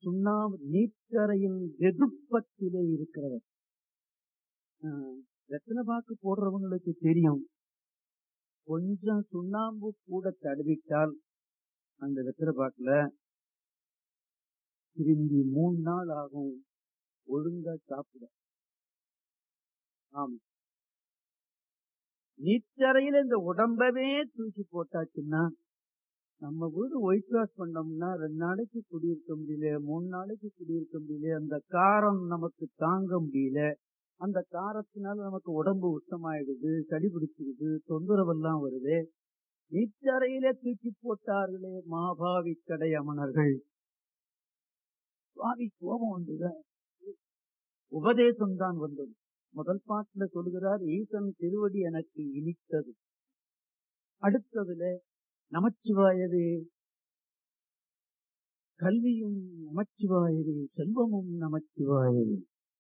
சுண்ணாம்பு நீச்சரையின் வெதுப்பத்திலே இருக்கிறவர் ஆஹ், வெத்தலை பாக்கு போடுறவங்களுக்கு தெரியும் கொஞ்சம் சுண்ணாம்பு கூட தடவிட்டால் அந்த வெத்தலை பாக்குல திரும்பி மூணு நாள் ஆகும் ஒழுங்கா சாப்பிட ஆமா நீச்சரையில இந்த உடம்பவே தூக்கி போட்டாச்சுன்னா நம்ம வீடு ஒயிட் வாஷ் பண்ணோம்னா ரெண்டு நாளைக்கு குடியிருக்க முடியல மூணு நாளைக்கு குடியிருக்க முடியல அந்த காரம் நமக்கு தாங்க முடியல அந்த காரத்தினால நமக்கு உடம்பு உஷ்ணமாயிடுது சளி பிடிச்சிடுது தொந்தரவெல்லாம் வருது நீச்சரையிலே தூக்கி போட்டார்களே மாபாவி கடை அமணர்கள் சுவாமி கோபம் வந்தது உபதேசம் தான் வந்தது முதல் பாட்டுல சொல்கிறார் ஈசன் திருவடி எனக்கு இனித்தது அடுத்ததுல நமச்சிவாயவே கல்வியும் நமச்சிவாயவே செல்வமும் நமச்சிவாயவே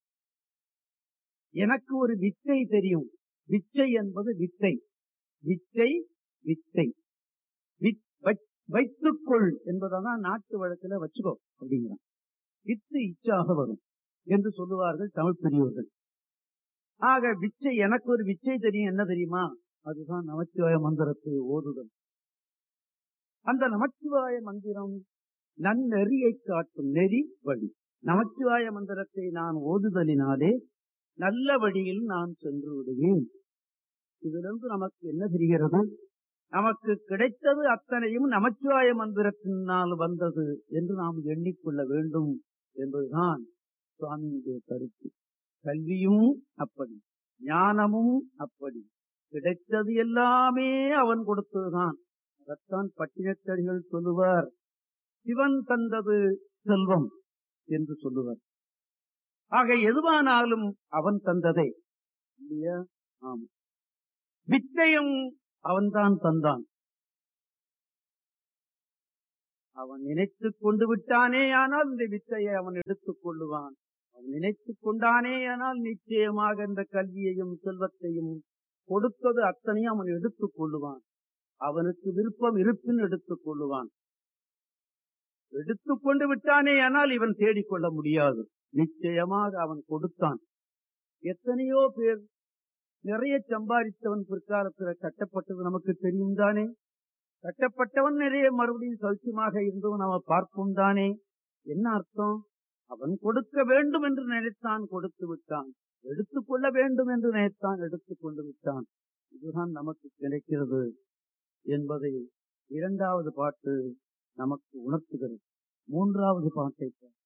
எனக்கு ஒரு வித்தை தெரியும் விச்சை என்பது வித்தை வித்தை வித்தை வித்- வைத்- வைத்துக்கொள் என்பதான் நாட்டு வழக்குல வச்சுக்கோ அப்படிங்கிறான் வித்து இச்சாக வரும் என்று சொல்லுவார்கள் தமிழ் பெரியவர்கள் ஆக விச்சை எனக்கு ஒரு விச்சை தெரியும் என்ன தெரியுமா அதுதான் நமச்சிவாய மந்திரத்தை ஓதுதல் அந்த நமச்சிவாய மந்திரம் நன்னெறியை காட்டும் நெறி வழி நமச்சிவாய மந்திரத்தை நான் ஓதுதலினாலே நல்ல வழியில் நான் சென்று விடுவேன் இதிலிருந்து நமக்கு என்ன தெரிகிறது நமக்கு கிடைத்தது அத்தனையும் நமச்சிவாய மந்திரத்தினால் வந்தது என்று நாம் எண்ணிக்கொள்ள வேண்டும் என்பதுதான் சுவாமியுடைய கருத்து கல்வியும் அப்படி ஞானமும் அப்படி கிடைத்தது எல்லாமே அவன் கொடுத்ததுதான் அதைத்தான் பட்டினத்தடிகள் சொல்லுவார் சிவன் தந்தது செல்வம் என்று சொல்லுவார் ஆக எதுவானாலும் அவன் தந்ததே இல்லையா ஆமா வித்தையும் அவன்தான் தந்தான் அவன் நினைத்துக் கொண்டு விட்டானே ஆனால் இந்த வித்தையை அவன் எடுத்துக் கொள்ளுவான் அவன் நினைத்துக் கொண்டானே ஆனால் நிச்சயமாக இந்த கல்வியையும் செல்வத்தையும் கொடுத்தது அத்தனையும் அவன் எடுத்துக் கொள்ளுவான் அவனுக்கு விருப்பம் இருப்பின் எடுத்துக் கொள்ளுவான் எடுத்துக் கொண்டு விட்டானே ஆனால் இவன் தேடிக்கொள்ள முடியாது நிச்சயமாக அவன் கொடுத்தான் எத்தனையோ பேர் நிறைய சம்பாதித்தவன் பிற்காலத்துல கட்டப்பட்டது நமக்கு தெரியும் தானே கட்டப்பட்டவன் நிறைய மறுபடியும் சௌக்கியமாக இருந்தவன் அவன் பார்ப்போம் தானே என்ன அர்த்தம் அவன் கொடுக்க வேண்டும் என்று நினைத்தான் கொடுத்து விட்டான் எடுத்துக்கொள்ள வேண்டும் என்று நினைத்தான் எடுத்துக் கொண்டு விட்டான் இதுதான் நமக்கு கிடைக்கிறது என்பதை இரண்டாவது பாட்டு நமக்கு உணர்த்துகிறது மூன்றாவது பாட்டை பார்.